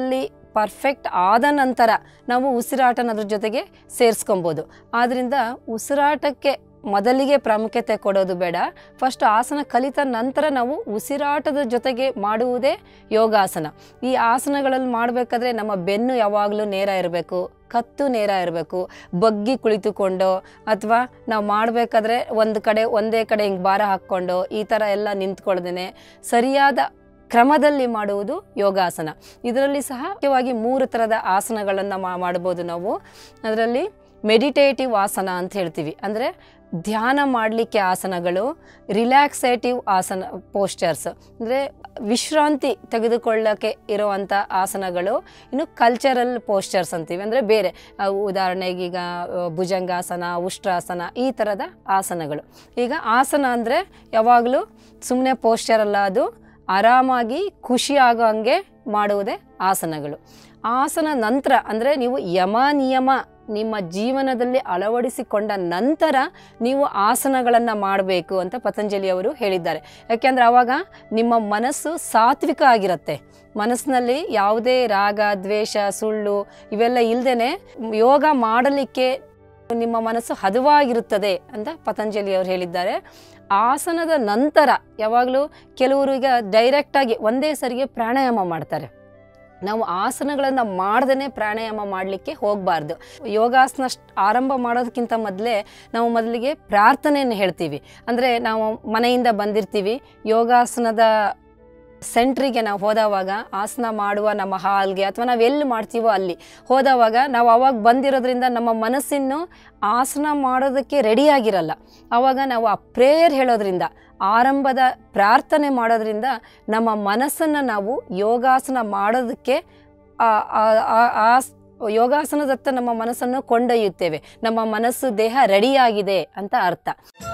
ಪರ್ಫೆಕ್ಟ್ ಆದ ನಂತರ ನಾವು ಉಸಿರಾಟನ ಅದ್ರ ಜೊತೆಗೆ ಸೇರಿಸ್ಕೊಬೋದು ಆದ್ದರಿಂದ ಉಸಿರಾಟಕ್ಕೆ ಮೊದಲಿಗೆ ಪ್ರಾಮುಖ್ಯತೆ ಕೊಡೋದು ಬೇಡ ಫಸ್ಟ್ ಆಸನ ಕಲಿತ ನಂತರ ನಾವು ಉಸಿರಾಟದ ಜೊತೆಗೆ ಮಾಡುವುದೇ ಯೋಗಾಸನ ಈ ಆಸನಗಳಲ್ಲಿ ಮಾಡಬೇಕಾದ್ರೆ ನಮ್ಮ ಬೆನ್ನು ಯಾವಾಗಲೂ ನೇರ ಇರಬೇಕು ಕತ್ತು ನೇರ ಇರಬೇಕು ಬಗ್ಗಿ ಕುಳಿತುಕೊಂಡು ಅಥವಾ ನಾವು ಮಾಡಬೇಕಾದ್ರೆ ಒಂದು ಕಡೆ ಒಂದೇ ಕಡೆ ಹಿಂಗೆ ಭಾರ ಹಾಕ್ಕೊಂಡು ಈ ಥರ ಎಲ್ಲ ನಿಂತ್ಕೊಳ್ದೇನೆ ಸರಿಯಾದ ಕ್ರಮದಲ್ಲಿ ಮಾಡುವುದು ಯೋಗಾಸನ ಇದರಲ್ಲಿ ಸಹ ಮುಖ್ಯವಾಗಿ ಮೂರು ಥರದ ಆಸನಗಳನ್ನು ಮಾಡ್ಬೋದು ನಾವು ಅದರಲ್ಲಿ ಮೆಡಿಟೇಟಿವ್ ಆಸನ ಅಂತ ಹೇಳ್ತೀವಿ ಅಂದರೆ ಧ್ಯಾನ ಮಾಡಲಿಕ್ಕೆ ಆಸನಗಳು ರಿಲ್ಯಾಕ್ಸೇಟಿವ್ ಆಸನ ಪೋಸ್ಚರ್ಸ್ ಅಂದರೆ ವಿಶ್ರಾಂತಿ ತೆಗೆದುಕೊಳ್ಳೋಕ್ಕೆ ಇರುವಂಥ ಆಸನಗಳು ಇನ್ನು ಕಲ್ಚರಲ್ ಪೋಸ್ಚರ್ಸ್ ಅಂತೀವಿ ಅಂದರೆ ಬೇರೆ ಅವು ಉದಾಹರಣೆಗೆ ಈಗ ಆ, ಭುಜಂಗಾಸನ ಉಷ್ಟ್ರಾಸನ ಈ ಥರದ ಆಸನಗಳು ಈಗ ಆಸನ ಅಂದರೆ ಯಾವಾಗಲೂ ಸುಮ್ಮನೆ ಪೋಸ್ಚರ್ ಅಲ್ಲ ಅದು ಆರಾಮಾಗಿ ಖುಷಿ ಆಗೋ ಹಂಗೆ ಮಾಡುವುದೇ ಆಸನಗಳು ಆಸನ ನಂತರ ಅಂದರೆ ನೀವು ಯಮ ನಿಯಮ ನಿಮ್ಮ ಜೀವನದಲ್ಲಿ ಅಳವಡಿಸಿಕೊಂಡ ನಂತರ ನೀವು ಆಸನಗಳನ್ನು ಮಾಡಬೇಕು ಅಂತ ಪತಂಜಲಿ ಅವರು ಹೇಳಿದ್ದಾರೆ ಯಾಕೆಂದರೆ ಆವಾಗ ನಿಮ್ಮ ಮನಸ್ಸು ಸಾತ್ವಿಕ ಆಗಿರುತ್ತೆ ಮನಸ್ಸಿನಲ್ಲಿ ಯಾವುದೇ ರಾಗ ದ್ವೇಷ ಸುಳ್ಳು ಇವೆಲ್ಲ ಇಲ್ಲದೇ ಯೋಗ ಮಾಡಲಿಕ್ಕೆ ನಿಮ್ಮ ಮನಸ್ಸು ಹದವಾಗಿರುತ್ತದೆ ಅಂತ ಪತಂಜಲಿ ಅವರು ಹೇಳಿದ್ದಾರೆ ಆಸನದ ನಂತರ ಯಾವಾಗಲೂ ಕೆಲವರು ಈಗ ಡೈರೆಕ್ಟಾಗಿ ಒಂದೇ ಸರಿಗೆ ಪ್ರಾಣಾಯಾಮ ಮಾಡ್ತಾರೆ ನಾವು ಆಸನಗಳನ್ನು ಮಾಡ್ದೇ ಪ್ರಾಣಾಯಾಮ ಮಾಡಲಿಕ್ಕೆ ಹೋಗಬಾರ್ದು ಯೋಗಾಸನ ಸ್ಟ್- ಆರಂಭ ಮಾಡೋದಕ್ಕಿಂತ ಮೊದಲೇ ನಾವು ಮೊದಲಿಗೆ ಪ್ರಾರ್ಥನೆಯನ್ನು ಹೇಳ್ತೀವಿ ಅಂದರೆ ನಾವು ಮನೆಯಿಂದ ಬಂದಿರ್ತೀವಿ ಯೋಗಾಸನದ ಸೆಂಟ್ರಿಗೆ ನಾವು ಹೋದವಾಗ ಆಸನ ಮಾಡುವ ನಮ್ಮ ಹಾಲ್ಗೆ ಅಥವಾ ನಾವು ಎಲ್ಲಿ ಮಾಡ್ತೀವೋ ಅಲ್ಲಿ ಹೋದವಾಗ ನಾವು ಅವಾಗ ಬಂದಿರೋದ್ರಿಂದ ನಮ್ಮ ಮನಸ್ಸಿನ್ನು ಆಸನ ಮಾಡೋದಕ್ಕೆ ರೆಡಿಯಾಗಿರಲ್ಲ ಆವಾಗ ನಾವು ಆ ಪ್ರೇಯರ್ ಹೇಳೋದ್ರಿಂದ ಆರಂಭದ ಪ್ರಾರ್ಥನೆ ಮಾಡೋದ್ರಿಂದ ನಮ್ಮ ಮನಸ್ಸನ್ನು ನಾವು ಯೋಗಾಸನ ಮಾಡೋದಕ್ಕೆ ಆ- ಆ- ಆ- ಆ ಸ್- ಯೋಗಾಸನದತ್ತ ನಮ್ಮ ಮನಸ್ಸನ್ನು ಕೊಂಡೊಯ್ಯುತ್ತೇವೆ ನಮ್ಮ ಮನಸ್ಸು ದೇಹ ರೆಡಿಯಾಗಿದೆ ಅಂತ ಅರ್ಥ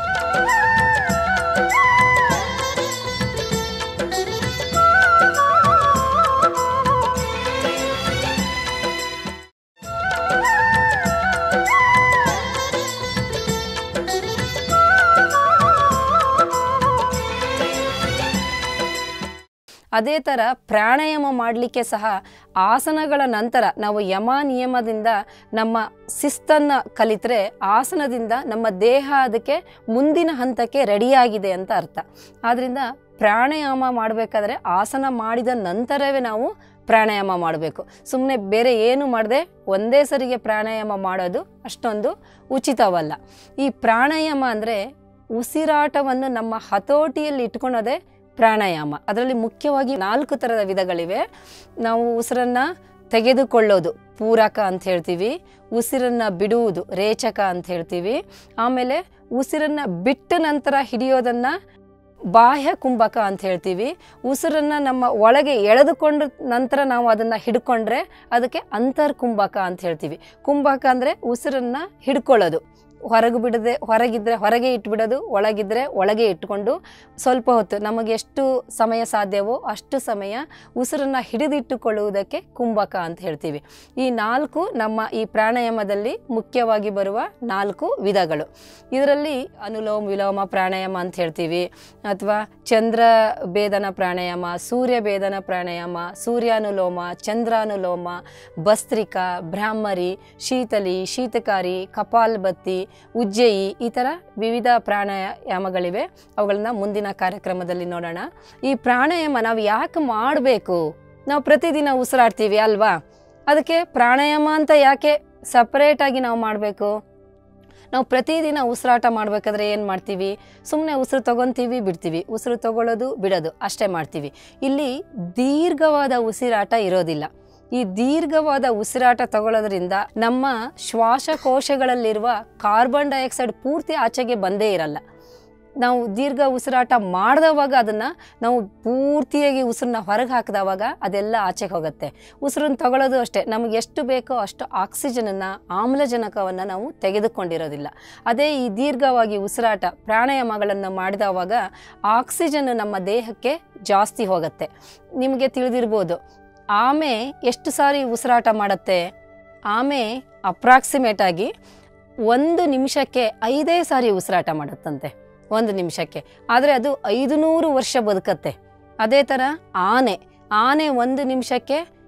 ಅದೇ ಥರ ಪ್ರಾಣಾಯಾಮ ಮಾಡಲಿಕ್ಕೆ ಸಹ ಆಸನಗಳ ನಂತರ ನಾವು ಯಮ ನಿಯಮದಿಂದ ನಮ್ಮ ಶಿಸ್ತನ್ನು ಕಲಿತರೆ ಆಸನದಿಂದ ನಮ್ಮ ದೇಹ ಅದಕ್ಕೆ ಮುಂದಿನ ಹಂತಕ್ಕೆ ರೆಡಿಯಾಗಿದೆ ಅಂತ ಅರ್ಥ ಆದ್ದರಿಂದ ಪ್ರಾಣಾಯಾಮ ಮಾಡಬೇಕಾದ್ರೆ ಆಸನ ಮಾಡಿದ ನಂತರವೇ ನಾವು ಪ್ರಾಣಾಯಾಮ ಮಾಡಬೇಕು ಸುಮ್ಮನೆ ಬೇರೆ ಏನು ಮಾಡದೆ ಒಂದೇ ಸರಿಗೆ ಪ್ರಾಣಾಯಾಮ ಮಾಡೋದು ಅಷ್ಟೊಂದು ಉಚಿತವಲ್ಲ ಈ ಪ್ರಾಣಾಯಾಮ ಅಂದರೆ ಉಸಿರಾಟವನ್ನು ನಮ್ಮ ಹತೋಟಿಯಲ್ಲಿ ಇಟ್ಕೊಳೋದೇ ಪ್ರಾಣಾಯಾಮ ಅದರಲ್ಲಿ ಮುಖ್ಯವಾಗಿ ನಾಲ್ಕು ಥರದ ವಿಧಗಳಿವೆ ನಾವು ಉಸಿರನ್ನು ತೆಗೆದುಕೊಳ್ಳೋದು ಪೂರಕ ಅಂತ ಹೇಳ್ತೀವಿ ಉಸಿರನ್ನು ಬಿಡುವುದು ರೇಚಕ ಅಂತ ಹೇಳ್ತೀವಿ ಆಮೇಲೆ ಉಸಿರನ್ನು ಬಿಟ್ಟ ನಂತರ ಹಿಡಿಯೋದನ್ನು ಬಾಹ್ಯ ಕುಂಭಕ ಅಂತ ಹೇಳ್ತೀವಿ ಉಸಿರನ್ನು ನಮ್ಮ ಒಳಗೆ ಎಳೆದುಕೊಂಡ ನಂತರ ನಾವು ಅದನ್ನು ಹಿಡ್ಕೊಂಡ್ರೆ ಅದಕ್ಕೆ ಅಂತರ್ ಕುಂಭಕ ಅಂತ ಹೇಳ್ತೀವಿ ಕುಂಭಕ ಅಂದರೆ ಉಸಿರನ್ನು ಹಿಡ್ಕೊಳ್ಳೋದು ಹೊರಗೆ ಬಿಡದೆ ಹೊರಗಿದ್ರೆ ಹೊರಗೆ ಇಟ್ಬಿಡೋದು ಒಳಗಿದ್ರೆ ಒಳಗೆ ಇಟ್ಕೊಂಡು ಸ್ವಲ್ಪ ಹೊತ್ತು ನಮಗೆ ಎಷ್ಟು ಸಮಯ ಸಾಧ್ಯವೋ ಅಷ್ಟು ಸಮಯ ಉಸಿರನ್ನು ಹಿಡಿದಿಟ್ಟುಕೊಳ್ಳುವುದಕ್ಕೆ ಕುಂಭಕ ಅಂತ ಹೇಳ್ತೀವಿ ಈ ನಾಲ್ಕು ನಮ್ಮ ಈ ಪ್ರಾಣಾಯಾಮದಲ್ಲಿ ಮುಖ್ಯವಾಗಿ ಬರುವ ನಾಲ್ಕು ವಿಧಗಳು ಇದರಲ್ಲಿ ಅನುಲೋಮ ವಿಲೋಮ ಪ್ರಾಣಾಯಾಮ ಅಂತ ಹೇಳ್ತೀವಿ ಅಥವಾ ಚಂದ್ರ ಭೇದನ ಪ್ರಾಣಾಯಾಮ ಸೂರ್ಯ ಭೇದನ ಪ್ರಾಣಾಯಾಮ ಸೂರ್ಯಾನುಲೋಮ ಚಂದ್ರಾನುಲೋಮ ಭಸ್ತ್ರಿಕಾ ಬ್ರಾಹ್ಮರಿ ಶೀತಲಿ ಶೀತಕಾರಿ ಕಪಾಲ್ಬತ್ತಿ ಉಜ್ಜಯಿ ಈ ಥರ ವಿವಿಧ ಪ್ರಾಣಾಯಾಮಗಳಿವೆ ಅವುಗಳನ್ನ ಮುಂದಿನ ಕಾರ್ಯಕ್ರಮದಲ್ಲಿ ನೋಡೋಣ ಈ ಪ್ರಾಣಾಯಾಮ ನಾವು ಯಾಕೆ ಮಾಡಬೇಕು ನಾವು ಪ್ರತಿದಿನ ಉಸಿರಾಡ್ತೀವಿ ಅಲ್ವಾ ಅದಕ್ಕೆ ಪ್ರಾಣಾಯಾಮ ಅಂತ ಯಾಕೆ ಸಪ್ರೇಟಾಗಿ ನಾವು ಮಾಡಬೇಕು ನಾವು ಪ್ರತಿದಿನ ಉಸಿರಾಟ ಮಾಡಬೇಕಾದ್ರೆ ಏನು ಮಾಡ್ತೀವಿ ಸುಮ್ಮನೆ ಉಸಿರು ತಗೊತೀವಿ ಬಿಡ್ತೀವಿ ಉಸಿರು ತಗೊಳ್ಳೋದು ಬಿಡೋದು ಅಷ್ಟೇ ಮಾಡ್ತೀವಿ ಇಲ್ಲಿ ದೀರ್ಘವಾದ ಉಸಿರಾಟ ಇರೋದಿಲ್ಲ ಈ ದೀರ್ಘವಾದ ಉಸಿರಾಟ ತಗೊಳ್ಳೋದ್ರಿಂದ ನಮ್ಮ ಶ್ವಾಸಕೋಶಗಳಲ್ಲಿರುವ ಕಾರ್ಬನ್ ಡೈಆಕ್ಸೈಡ್ ಪೂರ್ತಿ ಆಚೆಗೆ ಬಂದೇ ಇರಲ್ಲ ನಾವು ದೀರ್ಘ ಉಸಿರಾಟ ಮಾಡಿದವಾಗ ಅದನ್ನು ನಾವು ಪೂರ್ತಿಯಾಗಿ ಉಸಿರನ್ನ ಹೊರಗೆ ಹಾಕಿದವಾಗ ಅದೆಲ್ಲ ಆಚೆಗೆ ಹೋಗುತ್ತೆ ಉಸಿರನ್ನು ತಗೊಳ್ಳೋದು ಅಷ್ಟೇ ನಮಗೆ ಎಷ್ಟು ಬೇಕೋ ಅಷ್ಟು ಆಕ್ಸಿಜನನ್ನು ಆಮ್ಲಜನಕವನ್ನು ನಾವು ತೆಗೆದುಕೊಂಡಿರೋದಿಲ್ಲ ಅದೇ ಈ ದೀರ್ಘವಾಗಿ ಉಸಿರಾಟ ಪ್ರಾಣಾಯಾಮಗಳನ್ನು ಮಾಡಿದವಾಗ ಆಕ್ಸಿಜನ್ ನಮ್ಮ ದೇಹಕ್ಕೆ ಜಾಸ್ತಿ ಹೋಗುತ್ತೆ ನಿಮಗೆ ತಿಳಿದಿರ್ಬೋದು ಆಮೆ ಎಷ್ಟು ಸಾರಿ ಉಸಿರಾಟ ಮಾಡುತ್ತೆ ಆಮೆ ಅಪ್ರಾಕ್ಸಿಮೇಟ್ ಆಗಿ ಒಂದು ನಿಮಿಷಕ್ಕೆ ಐದೇ ಸಾರಿ ಉಸಿರಾಟ ಮಾಡುತ್ತಂತೆ ಒಂದು ನಿಮಿಷಕ್ಕೆ ಆದರೆ ಅದು ಐದು ನೂರು ವರ್ಷ ಬದುಕತ್ತೆ ಅದೇ ಥರ ಆನೆ ಆನೆ ಒಂದು ನಿಮಿಷಕ್ಕೆ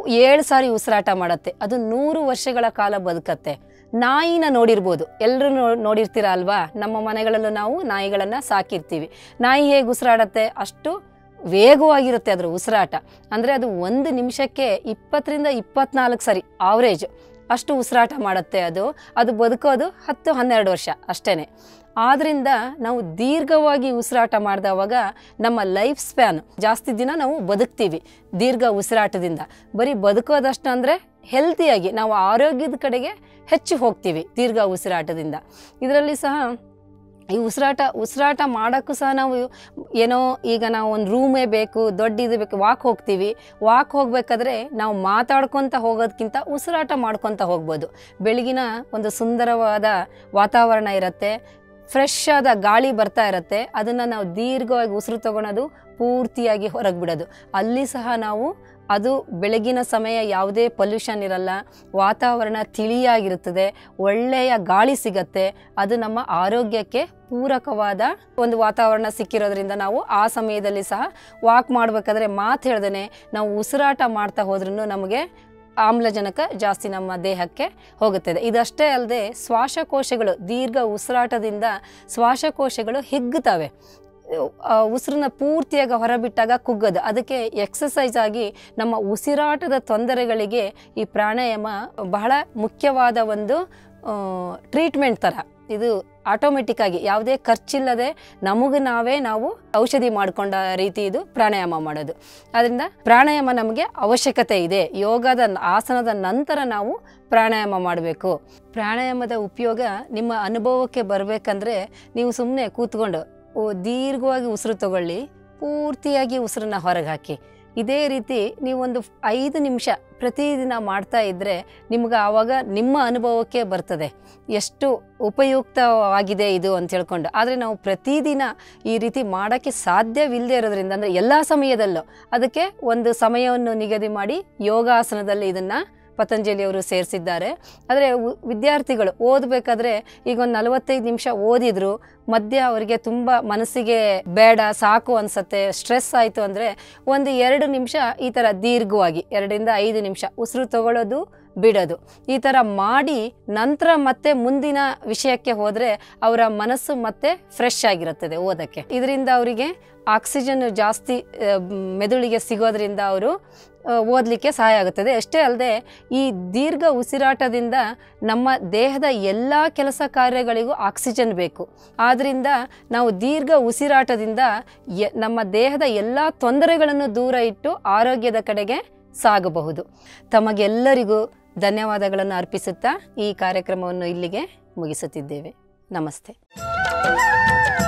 ಏಳು ಸಾರಿ ಉಸಿರಾಟ ಮಾಡುತ್ತೆ ಅದು ನೂರು ವರ್ಷಗಳ ಕಾಲ ಬದುಕತ್ತೆ ನಾಯಿನ ನೋಡಿರ್ಬೋದು ಎಲ್ಲರೂ ನೋ ನೋಡಿರ್ತೀರ ಅಲ್ವಾ ನಮ್ಮ ಮನೆಗಳಲ್ಲೂ ನಾವು ನಾಯಿಗಳನ್ನು ಸಾಕಿರ್ತೀವಿ ನಾಯಿ ಹೇಗೆ ಉಸಿರಾಡತ್ತೆ ಅಷ್ಟು ವೇಗವಾಗಿರುತ್ತೆ ಅದರ ಉಸಿರಾಟ ಅಂದರೆ ಅದು ಒಂದು ನಿಮಿಷಕ್ಕೆ ಇಪ್ಪತ್ತರಿಂದ ಇಪ್ಪತ್ನಾಲ್ಕು ಸರಿ ಆವ್ರೇಜ್ ಅಷ್ಟು ಉಸಿರಾಟ ಮಾಡುತ್ತೆ ಅದು ಅದು ಬದುಕೋದು ಹತ್ತು ಹನ್ನೆರಡು ವರ್ಷ ಅಷ್ಟೇ ಆದ್ದರಿಂದ ನಾವು ದೀರ್ಘವಾಗಿ ಉಸಿರಾಟ ಮಾಡಿದವಾಗ ನಮ್ಮ ಲೈಫ್ ಸ್ಪ್ಯಾನ್ ಜಾಸ್ತಿ ದಿನ ನಾವು ಬದುಕ್ತೀವಿ ದೀರ್ಘ ಉಸಿರಾಟದಿಂದ ಬರೀ ಬದುಕೋದಷ್ಟು ಅಂದರೆ ಹೆಲ್ತಿಯಾಗಿ ನಾವು ಆರೋಗ್ಯದ ಕಡೆಗೆ ಹೆಚ್ಚು ಹೋಗ್ತೀವಿ ದೀರ್ಘ ಉಸಿರಾಟದಿಂದ ಇದರಲ್ಲಿ ಸಹ ಈ ಉಸಿರಾಟ ಉಸಿರಾಟ ಮಾಡೋಕ್ಕೂ ಸಹ ನಾವು ಏನೋ ಈಗ ನಾವು ಒಂದು ರೂಮೇ ಬೇಕು ದೊಡ್ಡ ಇದು ಬೇಕು ವಾಕ್ ಹೋಗ್ತೀವಿ ವಾಕ್ ಹೋಗ್ಬೇಕಾದ್ರೆ ನಾವು ಮಾತಾಡ್ಕೊತ ಹೋಗೋದಕ್ಕಿಂತ ಉಸಿರಾಟ ಮಾಡ್ಕೊತ ಹೋಗ್ಬೋದು ಬೆಳಗಿನ ಒಂದು ಸುಂದರವಾದ ವಾತಾವರಣ ಇರುತ್ತೆ ಫ್ರೆಶ್ ಆದ ಗಾಳಿ ಬರ್ತಾ ಇರುತ್ತೆ ಅದನ್ನು ನಾವು ದೀರ್ಘವಾಗಿ ಉಸಿರು ತಗೊಳೋದು ಪೂರ್ತಿಯಾಗಿ ಹೊರಗೆ ಬಿಡೋದು ಅಲ್ಲಿ ಸಹ ನಾವು ಅದು ಬೆಳಗಿನ ಸಮಯ ಯಾವುದೇ ಪೊಲ್ಯೂಷನ್ ಇರಲ್ಲ ವಾತಾವರಣ ತಿಳಿಯಾಗಿರುತ್ತದೆ ಒಳ್ಳೆಯ ಗಾಳಿ ಸಿಗತ್ತೆ ಅದು ನಮ್ಮ ಆರೋಗ್ಯಕ್ಕೆ ಪೂರಕವಾದ ಒಂದು ವಾತಾವರಣ ಸಿಕ್ಕಿರೋದ್ರಿಂದ ನಾವು ಆ ಸಮಯದಲ್ಲಿ ಸಹ ವಾಕ್ ಮಾಡಬೇಕಾದ್ರೆ ಮಾತು ಹೇಳ್ದೇ ನಾವು ಉಸಿರಾಟ ಮಾಡ್ತಾ ಹೋದ್ರೂ ನಮಗೆ ಆಮ್ಲಜನಕ ಜಾಸ್ತಿ ನಮ್ಮ ದೇಹಕ್ಕೆ ಹೋಗುತ್ತದೆ ಇದಷ್ಟೇ ಅಲ್ಲದೆ ಶ್ವಾಸಕೋಶಗಳು ದೀರ್ಘ ಉಸಿರಾಟದಿಂದ ಶ್ವಾಸಕೋಶಗಳು ಹಿಗ್ಗುತ್ತವೆ ಆ ಉಸಿರನ್ನ ಪೂರ್ತಿಯಾಗಿ ಹೊರಬಿಟ್ಟಾಗ ಕುಗ್ಗೋದು ಅದಕ್ಕೆ ಎಕ್ಸಸೈಸ್ ಆಗಿ ನಮ್ಮ ಉಸಿರಾಟದ ತೊಂದರೆಗಳಿಗೆ ಈ ಪ್ರಾಣಾಯಾಮ ಬಹಳ ಮುಖ್ಯವಾದ ಒಂದು ಟ್ರೀಟ್ಮೆಂಟ್ ಥರ ಇದು ಆಟೋಮೆಟಿಕ್ ಆಗಿ ಯಾವುದೇ ಖರ್ಚಿಲ್ಲದೆ ನಮಗೆ ನಾವೇ ನಾವು ಔಷಧಿ ಮಾಡಿಕೊಂಡ ರೀತಿ ಇದು ಪ್ರಾಣಾಯಾಮ ಮಾಡೋದು ಅದರಿಂದ ಪ್ರಾಣಾಯಾಮ ನಮಗೆ ಅವಶ್ಯಕತೆ ಇದೆ ಯೋಗದ ಆಸನದ ನಂತರ ನಾವು ಪ್ರಾಣಾಯಾಮ ಮಾಡಬೇಕು ಪ್ರಾಣಾಯಾಮದ ಉಪಯೋಗ ನಿಮ್ಮ ಅನುಭವಕ್ಕೆ ಬರಬೇಕಂದ್ರೆ ನೀವು ಸುಮ್ಮನೆ ಕೂತ್ಕೊಂಡು ಓ ದೀರ್ಘವಾಗಿ ಉಸಿರು ತಗೊಳ್ಳಿ ಪೂರ್ತಿಯಾಗಿ ಉಸಿರನ್ನ ಹೊರಗೆ ಹಾಕಿ ಇದೇ ರೀತಿ ನೀವೊಂದು ಐದು ನಿಮಿಷ ಪ್ರತಿದಿನ ಮಾಡ್ತಾ ಇದ್ದರೆ ನಿಮ್ಗೆ ಆವಾಗ ನಿಮ್ಮ ಅನುಭವಕ್ಕೆ ಬರ್ತದೆ ಎಷ್ಟು ಉಪಯುಕ್ತವಾಗಿದೆ ಇದು ಅಂತ ಹೇಳ್ಕೊಂಡು ಆದರೆ ನಾವು ಪ್ರತಿದಿನ ಈ ರೀತಿ ಮಾಡೋಕ್ಕೆ ಸಾಧ್ಯವಿಲ್ಲದೆ ಇರೋದ್ರಿಂದ ಅಂದರೆ ಎಲ್ಲ ಸಮಯದಲ್ಲೂ ಅದಕ್ಕೆ ಒಂದು ಸಮಯವನ್ನು ನಿಗದಿ ಮಾಡಿ ಯೋಗಾಸನದಲ್ಲಿ ಇದನ್ನು ಪತಂಜಲಿಯವರು ಸೇರಿಸಿದ್ದಾರೆ ಆದರೆ ವಿದ್ಯಾರ್ಥಿಗಳು ಓದಬೇಕಾದ್ರೆ ಈಗ ಒಂದು ನಲವತ್ತೈದು ನಿಮಿಷ ಓದಿದ್ರು ಮಧ್ಯ ಅವರಿಗೆ ತುಂಬ ಮನಸ್ಸಿಗೆ ಬೇಡ ಸಾಕು ಅನಿಸತ್ತೆ ಸ್ಟ್ರೆಸ್ ಆಯಿತು ಅಂದರೆ ಒಂದು ಎರಡು ನಿಮಿಷ ಈ ಥರ ದೀರ್ಘವಾಗಿ ಎರಡರಿಂದ ಐದು ನಿಮಿಷ ಉಸಿರು ತಗೊಳ್ಳೋದು ಬಿಡೋದು ಈ ಥರ ಮಾಡಿ ನಂತರ ಮತ್ತೆ ಮುಂದಿನ ವಿಷಯಕ್ಕೆ ಹೋದರೆ ಅವರ ಮನಸ್ಸು ಮತ್ತೆ ಫ್ರೆಶ್ ಆಗಿರುತ್ತದೆ ಓದೋಕ್ಕೆ ಇದರಿಂದ ಅವರಿಗೆ ಆಕ್ಸಿಜನ್ ಜಾಸ್ತಿ ಆ, ಮೆದುಳಿಗೆ ಸಿಗೋದ್ರಿಂದ ಅವರು ಓದಲಿಕ್ಕೆ ಸಹಾಯ ಆಗುತ್ತದೆ ಅಷ್ಟೇ ಅಲ್ಲದೆ ಈ ದೀರ್ಘ ಉಸಿರಾಟದಿಂದ ನಮ್ಮ ದೇಹದ ಎಲ್ಲ ಕೆಲಸ ಕಾರ್ಯಗಳಿಗೂ ಆಕ್ಸಿಜನ್ ಬೇಕು ಆದ್ದರಿಂದ ನಾವು ದೀರ್ಘ ಉಸಿರಾಟದಿಂದ ಎ ನಮ್ಮ ದೇಹದ ಎಲ್ಲ ತೊಂದರೆಗಳನ್ನು ದೂರ ಇಟ್ಟು ಆರೋಗ್ಯದ ಕಡೆಗೆ ಸಾಗಬಹುದು ತಮಗೆಲ್ಲರಿಗೂ ಧನ್ಯವಾದಗಳನ್ನು ಅರ್ಪಿಸುತ್ತಾ ಈ ಕಾರ್ಯಕ್ರಮವನ್ನು ಇಲ್ಲಿಗೆ ಮುಗಿಸುತ್ತಿದ್ದೇವೆ ನಮಸ್ತೆ